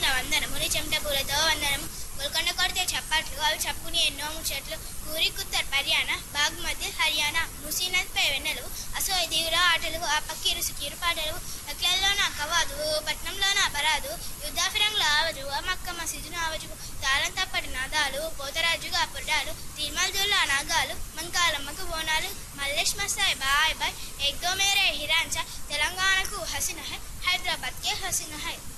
చేస్తున్న వందనము నీ చెమట పూలతో వందనము గోల్కొండ కొడితే చప్పట్లు అవి చప్పుని ఎన్నో ముచ్చట్లు పూరి కుత్తర్ పర్యాణ బాగ్మతి హర్యానా మూసీ నదిపై వెన్నెలు అసోయ్ దిగుల ఆటలు ఆ పక్కిరు సిక్కిరు పాటలు అట్లల్లోన కవాదు పట్నంలోన పరాదు యుద్ధ ఫిరంగుల ఆవజు ఆ మక్క మసీదును ఆవజు తాళం తప్పటి నాదాలు పోతరాజుగా పుడ్డాలు తిరుమల నాగాలు మంకాలమ్మకు బోనాలు మల్లేష్ మస్తాయ్ బాయ్ బాయ్ ఎగ్దో మేరే హిరాంచా తెలంగాణకు హసిన హై హైదరాబాద్ కే హసిన హై